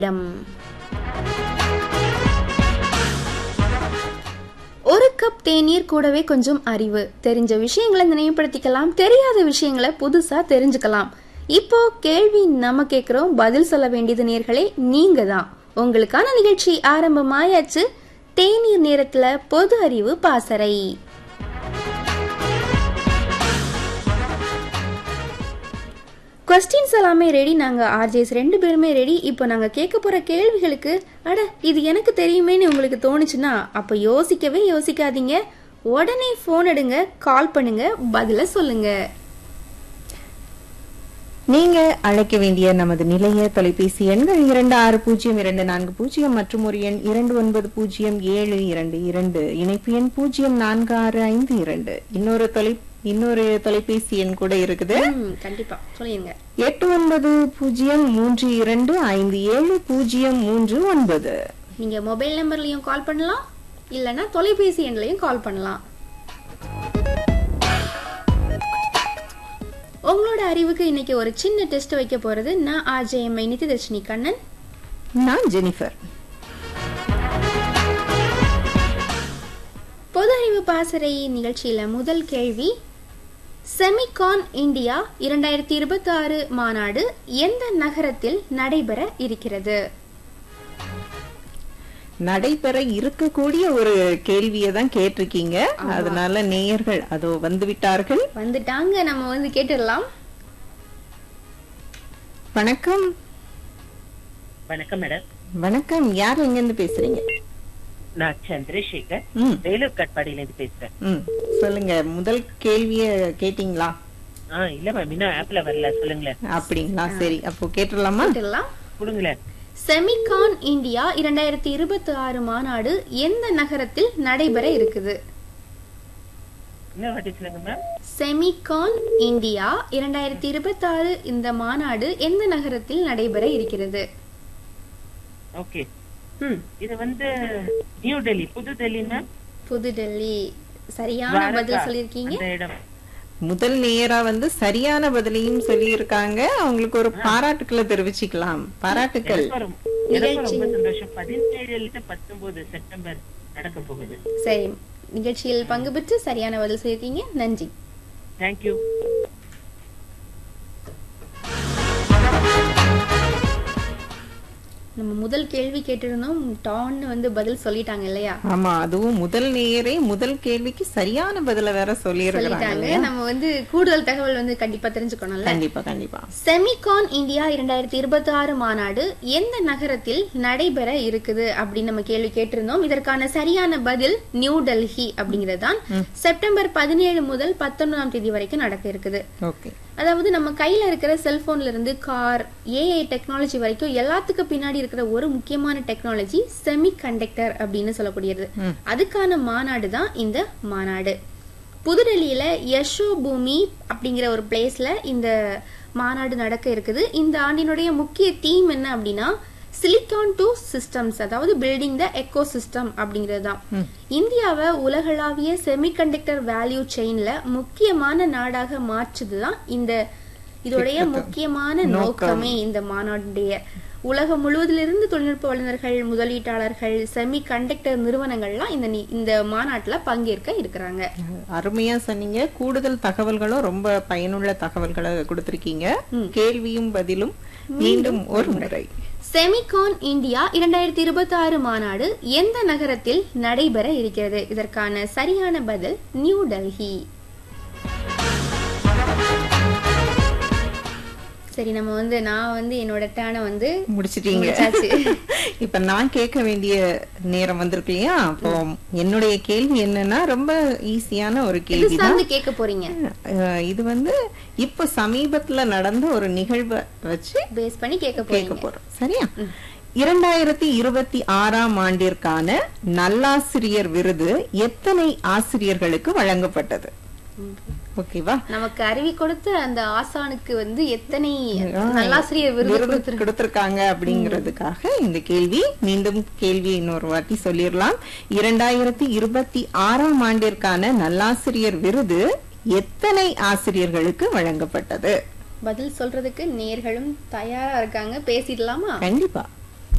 இடம் ஒரு கப் தேநீர் கூடவே கொஞ்சம் அறிவு தெரிஞ்ச விஷயங்களை நினைவுபடுத்திக்கலாம் தெரியாத விஷயங்களை புதுசா தெரிஞ்சுக்கலாம் இப்போ கேள்வி நம்ம கேக்குறோம் பதில் சொல்ல வேண்டியது நேர்களே நீங்க தான் உங்களுக்கான நிகழ்ச்சி ஆரம்பமாயாச்சு தேநீர் நேரத்துல பொது அறிவு பாசறை கொஸ்டின்ஸ் எல்லாமே ரெடி நாங்க ஆர்ஜேஸ் ரெண்டு பேருமே ரெடி இப்போ நாங்க கேட்க போற கேள்விகளுக்கு அட இது எனக்கு தெரியுமேன்னு உங்களுக்கு தோணுச்சுன்னா அப்ப யோசிக்கவே யோசிக்காதீங்க உடனே ஃபோன் எடுங்க கால் பண்ணுங்க பதில சொல்லுங்க நீங்க அழைக்க வேண்டிய நமது நிலைய தொலைபேசி எண்கள் இரண்டு ஆறு பூஜ்ஜியம் இரண்டு நான்கு பூஜ்ஜியம் மற்றும் ஒரு எண் இரண்டு ஒன்பது பூஜ்ஜியம் ஏழு இரண்டு இரண்டு இணைப்பு எண் பூஜ்ஜியம் நான்கு ஆறு ஐந்து இரண்டு இன்னொரு தொலை இன்னொரு தொலைபேசி எண் கூட இருக்குது ம், கண்டிப்பா சொல்லிருங்க எட்டு ஒன்பது பூஜ்ஜியம் மூன்று இரண்டு ஐந்து ஏழு பூஜ்ஜியம் மூன்று ஒன்பது நீங்க மொபைல் நம்பர்லயும் கால் பண்ணலாம் இல்லனா தொலைபேசி எண்லையும் கால் பண்ணலாம் உங்களோட அறிவுக்கு இன்னைக்கு ஒரு சின்ன டெஸ்ட் வைக்க போறது நான் ஆர்ஜேஎம்ஐ நிதிதர்ஷினி கண்ணன் நான் ஜெனிஃபர் பொது அறிவு பாசறை நிகழ்ச்சியில முதல் கேள்வி செமிகான் இந்தியா இரண்டாயிரத்தி இருபத்தி ஆறு மாநாடு எந்த நகரத்தில் நடைபெற இருக்கிறது நடைபெற இருக்கக்கூடிய ஒரு கேள்வியை தான் கேட்டிருக்கீங்க அதனால நேயர்கள் அதோ வந்து விட்டார்கள் வந்துட்டாங்க நம்ம வந்து கேட்டுடலாம் வணக்கம் வணக்கம் மேடம் வணக்கம் யார் எங்க இருந்து பேசுறீங்க நான் சந்திரசேகர் ம் வேலூர் கட்பாடியில இருந்து பேசுறேன் ம் சொல்லுங்க முதல் கேள்விய கேட்டீங்களா ஆ இல்ல மேம் இன்னும் ஆப்ல வரல சொல்லுங்களேன் அப்படிங்களா சரி அப்போ கேட்டுடலாமா கேட்டுடலாம் கொடுங்களேன் செமிகான் இந்தியா இரண்டாயிரத்தி இருபத்தி ஆறு மாநாடு எந்த நகரத்தில் நடைபெற இருக்குது என்ன வாட்டி சொல்லுங்க மேம் செமிகான் இந்தியா இரண்டாயிரத்தி இருபத்தி ஆறு இந்த மாநாடு எந்த நகரத்தில் நடைபெற இருக்கிறது ஓகே ம் இது வந்து நியூ டெல்லி புது டெல்லி மேம் புதுடெல்லி சரியான பதில் துவாரகா, சொல்லியிருக்கீங்க அந்த இடம் முதல் நேரா வந்து சரியான பதிலையும் சொல்லி இருக்காங்க அவங்களுக்கு ஒரு பாராட்டுக்களை தெரிவிச்சுக்கலாம் பாராட்டுக்கள் எனக்கு ரொம்ப- எனக்கு ரொம்ப சந்தோஷம் பதினேழுல இருந்து பத்தொன்பது செப்டம்பர் நடக்க போகுது சரி நிகழ்ச்சியில் பங்கு பெற்று சரியான பதில் சொல்லியிருக்கீங்க நன்றி தேங்க்யூ நம்ம முதல் கேள்வி கேட்டிருந்தோம் டான்னு வந்து பதில் சொல்லிட்டாங்க இல்லையா ஆமா அதுவும் முதல் நேரே முதல் கேள்விக்கு சரியான பதில வேற சொல்லி சொல்லிட்டாங்க நம்ம வந்து கூடுதல் தகவல் வந்து கண்டிப்பா தெரிஞ்சுக்கணும்ல கண்டிப்பா கண்டிப்பா செமிகான் இந்தியா இரண்டாயிரத்தி இருபத்தி ஆறு மாநாடு எந்த நகரத்தில் நடைபெற இருக்குது அப்படின்னு நம்ம கேள்வி கேட்டிருந்தோம் இதற்கான சரியான பதில் நியூ டெல்லி அப்படிங்கிறது தான் செப்டம்பர் பதினேழு முதல் பத்தொன்பதாம் தேதி வரைக்கும் நடக்க இருக்குது ஓகே அதாவது நம்ம கையில இருக்கிற செல்போன்ல இருந்து கார் ஏஐ டெக்னாலஜி வரைக்கும் எல்லாத்துக்கும் பின்னாடி இருக்கிற ஒரு முக்கியமான டெக்னாலஜி செமி கண்டக்டர் அப்படின்னு சொல்லக்கூடியது அதுக்கான மாநாடு தான் இந்த மாநாடு புதுடெல்லியில யஷோ பூமி அப்படிங்கிற ஒரு பிளேஸ்ல இந்த மாநாடு நடக்க இருக்குது இந்த ஆண்டினுடைய முக்கிய தீம் என்ன அப்படின்னா சிலிக்கான் டு சிஸ்டம்ஸ் அதாவது பில்டிங் த எக்கோ சிஸ்டம் அப்படிங்கிறது தான் இந்தியாவை உலகளாவிய செமிகண்டக்டர் வேல்யூ செயின்ல முக்கியமான நாடாக மாற்றுதுதான் இந்த இதோடைய முக்கியமான நோக்கமே இந்த மாநாடுடைய உலகம் முழுவதிலிருந்து தொழில்நுட்ப வல்லுநர்கள் முதலீட்டாளர்கள் செமி கண்டக்டர் நிறுவனங்கள்லாம் இந்த நி- இந்த மாநாட்டுல பங்கேற்க இருக்கிறாங்க அருமையா சொன்னீங்க கூடுதல் தகவல்களும் ரொம்ப பயனுள்ள தகவல்களை கொடுத்திருக்கீங்க கேள்வியும் பதிலும் மீண்டும் ஒரு முறை செமிகான் இந்தியா இரண்டாயிரத்தி இருபத்தி ஆறு மாநாடு எந்த நகரத்தில் நடைபெற இருக்கிறது இதற்கான சரியான பதில் நியூ டெல்லி சரி நம்ம வந்து நான் வந்து என்னோட டேனை வந்து முடிச்சிட்டீங்க முடிச்சாச்சு. இப்ப நான் கேட்க வேண்டிய நேரம் வந்திருக்கு இல்லையா அப்போ என்னுடைய கேள்வி என்னன்னா ரொம்ப ஈஸியான ஒரு இது கேள்வி சார்ந்து கேட்க போறீங்க இது வந்து இப்ப சமீபத்துல நடந்த ஒரு நிகழ்வை வச்சு பேஸ் பண்ணி கேட்க கேட்க போறீங்க போறோம் சரியா இரண்டாயிரத்தி இருபத்தி ஆறாம் ஆண்டிற்கான நல்லாசிரியர் விருது எத்தனை ஆசிரியர்களுக்கு வழங்கப்பட்டது ஓகேவா நமக்கு அறிவி கொடுத்த அந்த ஆசானுக்கு வந்து எத்தனை நல்லாசிரியர் விருது விருது கொடுத்திருக்காங்க அப்படிங்கிறதுக்காக இந்த கேள்வி மீண்டும் கேள்வி இன்னொரு வாட்டி சொல்லிடலாம் இரண்டாயிரத்தி இருபத்தி ஆறாம் ஆண்டிற்கான நல்லாசிரியர் விருது எத்தனை ஆசிரியர்களுக்கு வழங்கப்பட்டது பதில் சொல்றதுக்கு நேர்களும் தயாரா இருக்காங்க பேசிடலாமா கண்டிப்பா